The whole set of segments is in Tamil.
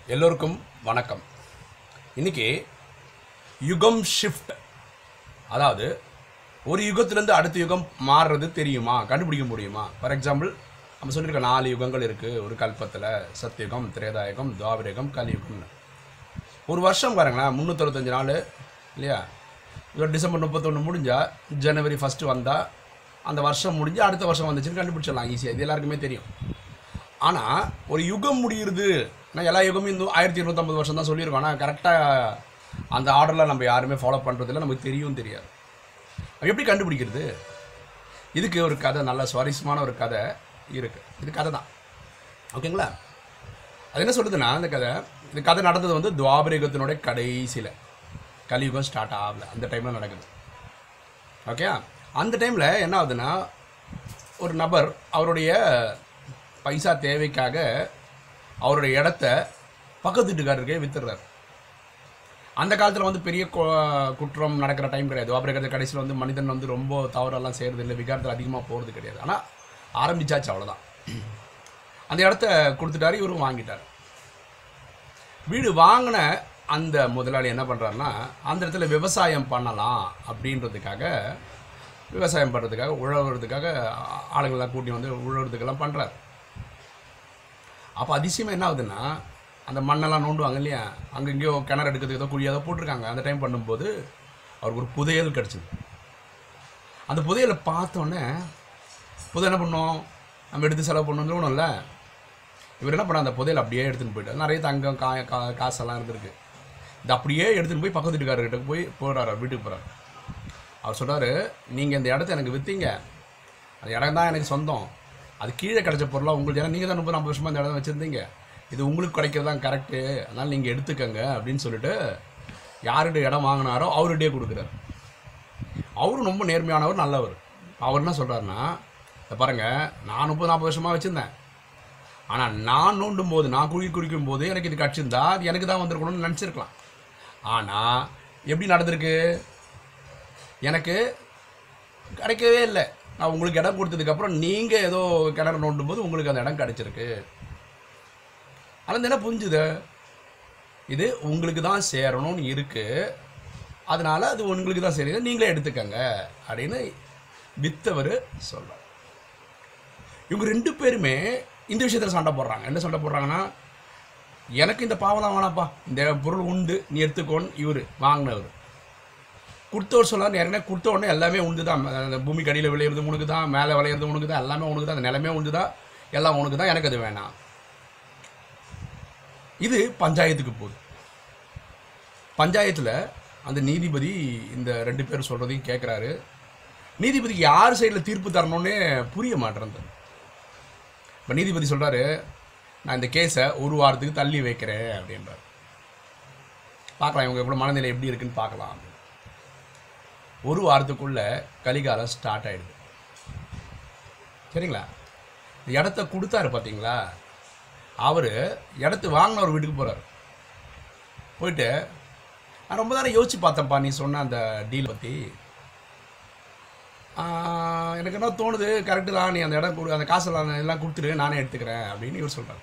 எல்லோருக்கும் வணக்கம் இன்னைக்கு யுகம் ஷிஃப்ட் அதாவது ஒரு யுகத்திலேருந்து அடுத்த யுகம் மாறுறது தெரியுமா கண்டுபிடிக்க முடியுமா ஃபார் எக்ஸாம்பிள் நம்ம சொல்லியிருக்க நாலு யுகங்கள் இருக்குது ஒரு கல்பத்தில் சத்யுகம் திரேதாயுகம் துவாபரயுகம் கலியுகம்னு ஒரு வருஷம் பாருங்களேன் முந்நூற்றறுபத்தஞ்சு நாள் இல்லையா இப்போ டிசம்பர் முப்பத்தொன்று முடிஞ்சால் ஜனவரி ஃபஸ்ட்டு வந்தால் அந்த வருஷம் முடிஞ்சு அடுத்த வருஷம் வந்துச்சுன்னு கண்டுபிடிச்சிடலாம் ஈஸியாக இது எல்லாருக்குமே தெரியும் ஆனால் ஒரு யுகம் முடியுது நான் எல்லா யுகமும் இந்த ஆயிரத்தி இருநூத்தம்பது வருஷம் தான் சொல்லியிருக்கோம் ஆனால் கரெக்டாக அந்த ஆர்டரில் நம்ம யாருமே ஃபாலோ பண்ணுறதில்ல நமக்கு தெரியும் தெரியாது அது எப்படி கண்டுபிடிக்கிறது இதுக்கு ஒரு கதை நல்ல சுவாரஸ்யமான ஒரு கதை இருக்குது இது கதை தான் ஓகேங்களா அது என்ன சொல்லுதுன்னா இந்த கதை இந்த கதை நடந்தது வந்து துவாபரயுகத்தினுடைய கடைசியில் கலியுகம் ஸ்டார்ட் ஆகல அந்த டைமில் நடக்குது ஓகே அந்த டைமில் என்ன ஆகுதுன்னா ஒரு நபர் அவருடைய பைசா தேவைக்காக அவருடைய இடத்த பக்கத்து வீட்டுக்காரருக்கே வித்துடுறாரு அந்த காலத்தில் வந்து பெரிய கொ- குற்றம் நடக்கிற டைம் கிடையாது அப்புறம் கடைசியில் வந்து மனிதன் வந்து ரொம்ப தவறெல்லாம் செய்கிறது இல்லை விகாரத்தில் அதிகமாக போகிறது கிடையாது ஆனால் ஆரம்பிச்சாச்சு அவ்வளோதான் அந்த இடத்த கொடுத்துட்டாரு இவரும் வாங்கிட்டார் வீடு வாங்கின அந்த முதலாளி என்ன பண்ணுறாருன்னா அந்த இடத்துல விவசாயம் பண்ணலாம் அப்படின்றதுக்காக விவசாயம் பண்ணுறதுக்காக உழவுறதுக்காக ஆ- ஆளுங்கள்லாம் கூட்டி வந்து உழவுறதுக்கெல்லாம் பண்ணுறாரு அப்போ அதிசயமாக என்ன ஆகுதுன்னா அந்த மண்ணெல்லாம் நோண்டுவாங்க இல்லையா அங்கே எங்கேயோ கிணறு எடுக்கிறதுக்கு ஏதோ குழி ஏதோ போட்டிருக்காங்க அந்த டைம் பண்ணும்போது அவருக்கு ஒரு புதையல் கிடச்சிது அந்த புதையலை பார்த்தோன்னே புதையல் என்ன பண்ணோம் நம்ம எடுத்து செலவு பண்ணணும்னு ஒன்றும்ல இவர் என்ன பண்ண அந்த புதையல் அப்படியே எடுத்துன்னு போயிட்டார் நிறைய தங்கம் கா கா காசெல்லாம் இருந்திருக்கு இது அப்படியே எடுத்துன்னு போய் பக்கத்து வீட்டுக்காரர்கிட்ட போய் போகிறார் அவர் வீட்டுக்கு போகிறார் அவர் சொல்றாரு நீங்கள் இந்த இடத்த எனக்கு விற்றீங்க அந்த இடம் தான் எனக்கு சொந்தம் அது கீழே கிடைச்ச பொருளாக உங்களுக்கு ஏன்னா நீங்கள் தான் முப்பது நாற்பது வருஷமாக இந்த இடம் வச்சுருந்தீங்க இது உங்களுக்கு கிடைக்கிறது தான் கரெக்டு அதனால் நீங்கள் எடுத்துக்கங்க அப்படின்னு சொல்லிட்டு யார்கிட்ட இடம் வாங்கினாரோ அவர்கிட்டயே கொடுக்குறாரு அவரும் ரொம்ப நேர்மையானவர் நல்லவர் அவர் என்ன சொல்கிறாருன்னா இதை பாருங்கள் நான் முப்பது நாற்பது வருஷமாக வச்சுருந்தேன் ஆனால் நான் நோண்டும் போது நான் குழி குடிக்கும் போது எனக்கு இது கிடச்சிருந்தா அது எனக்கு தான் வந்திருக்கணும்னு நினச்சிருக்கலாம் ஆனால் எப்படி நடந்திருக்கு எனக்கு கிடைக்கவே இல்லை நான் உங்களுக்கு இடம் கொடுத்ததுக்கப்புறம் நீங்கள் ஏதோ கிணறு நோண்டும் போது உங்களுக்கு அந்த இடம் கிடைச்சிருக்கு ஆனால் என்ன புரிஞ்சுது இது உங்களுக்கு தான் சேரணும்னு இருக்குது அதனால அது உங்களுக்கு தான் சரி நீங்களே எடுத்துக்கங்க அப்படின்னு வித்தவர் சொல்றார் இவங்க ரெண்டு பேருமே இந்த விஷயத்தில் சண்டை போடுறாங்க என்ன சண்டை போடுறாங்கன்னா எனக்கு இந்த பாவலாம் வேணாப்பா இந்த பொருள் உண்டு நீ எடுத்துக்கோன்னு இவர் வாங்கினவர் கொடுத்தவர் சொல்லார் ஏற்கனவே கொடுத்த உடனே எல்லாமே உண்டு தான் அந்த பூமி கடியில் விளையிறது உனக்கு தான் மேலே விளையிறது உனக்கு தான் எல்லாமே உனக்கு தான் அந்த நிலமே உண்டு தான் எல்லாம் உனக்கு தான் எனக்கு அது வேணாம் இது பஞ்சாயத்துக்கு போகுது பஞ்சாயத்தில் அந்த நீதிபதி இந்த ரெண்டு பேர் சொல்கிறதையும் கேட்குறாரு நீதிபதிக்கு யார் சைடில் தீர்ப்பு தரணும்னே புரிய மாட்டேறது இப்போ நீதிபதி சொல்கிறாரு நான் இந்த கேஸை ஒரு வாரத்துக்கு தள்ளி வைக்கிறேன் அப்படின்றார் பார்க்கலாம் இவங்க கூட மனநிலை எப்படி இருக்குன்னு பார்க்கலாம் அப்படின்னு. ஒரு வாரத்துக்குள்ள கலிகாலம் ஸ்டார்ட் ஆயிடுது சரிங்களா இந்த இடத்த கொடுத்தாரு பார்த்தீங்களா அவர் இடத்து வாங்கின ஒரு வீட்டுக்கு போகிறார் போயிட்டு நான் ரொம்ப நேரம் யோசிச்சு பார்த்தேன்ப்பா நீ சொன்ன அந்த டீல் பற்றி எனக்கு என்ன தோணுது கரெக்டு தான் நீ அந்த இடம் கொடு அந்த காசெல்லாம் எல்லாம் கொடுத்துரு நானே எடுத்துக்கிறேன் அப்படின்னு இவர் சொல்கிறார்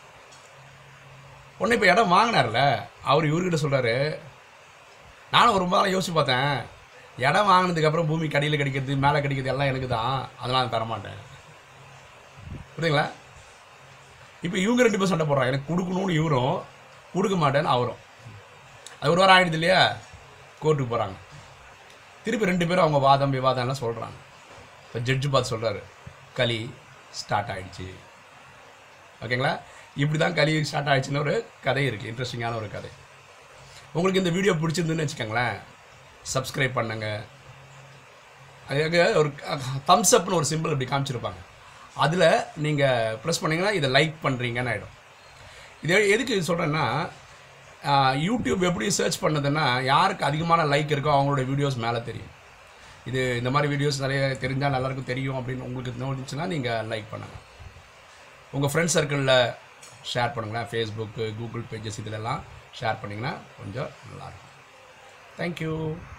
உடனே இப்போ இடம் வாங்கினார்ல அவர் இவர்கிட்ட சொல்கிறாரு நானும் ரொம்ப நாள் யோசிச்சு பார்த்தேன் இடம் வாங்கினதுக்கப்புறம் பூமி கடியில் கிடைக்கிறது மேலே கிடைக்கிறது எல்லாம் எனக்கு தான் அதெல்லாம் நான் தரமாட்டேன் புரியுதுங்களா இப்போ இவங்க ரெண்டு பேரும் சண்டை போடுறாங்க எனக்கு கொடுக்கணும்னு இவரும் கொடுக்க மாட்டேன்னு அவரும் அது ஒரு வாரம் ஆயிடுது இல்லையா கோர்ட்டுக்கு போகிறாங்க திருப்பி ரெண்டு பேரும் அவங்க வாதம் விவாதம் எல்லாம் சொல்கிறாங்க இப்போ ஜட்ஜு பார்த்து சொல்கிறாரு களி ஸ்டார்ட் ஆயிடுச்சு ஓகேங்களா இப்படி தான் களி ஸ்டார்ட் ஆயிடுச்சுன்னு ஒரு கதை இருக்குது இன்ட்ரெஸ்டிங்கான ஒரு கதை உங்களுக்கு இந்த வீடியோ பிடிச்சிருந்துன்னு வச்சுக்கோங்களேன் சப்ஸ்கிரைப் பண்ணுங்க அதுக்காக ஒரு தம்ஸ் அப்னு ஒரு சிம்பிள் இப்படி காமிச்சிருப்பாங்க அதில் நீங்கள் ப்ரெஸ் பண்ணீங்கன்னா இதை லைக் பண்ணுறீங்கன்னு ஆகிடும் இது எதுக்கு சொல்கிறேன்னா யூடியூப் எப்படி சர்ச் பண்ணதுன்னா யாருக்கு அதிகமான லைக் இருக்கோ அவங்களோட வீடியோஸ் மேலே தெரியும் இது இந்த மாதிரி வீடியோஸ் நிறைய தெரிஞ்சால் எல்லாருக்கும் தெரியும் அப்படின்னு உங்களுக்கு தோணுச்சுன்னா நீங்கள் லைக் பண்ணுங்கள் உங்கள் ஃப்ரெண்ட்ஸ் சர்க்கிளில் ஷேர் பண்ணுங்களேன் ஃபேஸ்புக்கு கூகுள் பேஜஸ் இதிலெல்லாம் ஷேர் பண்ணிங்கன்னா கொஞ்சம் நல்லாயிருக்கும் தேங்க்யூ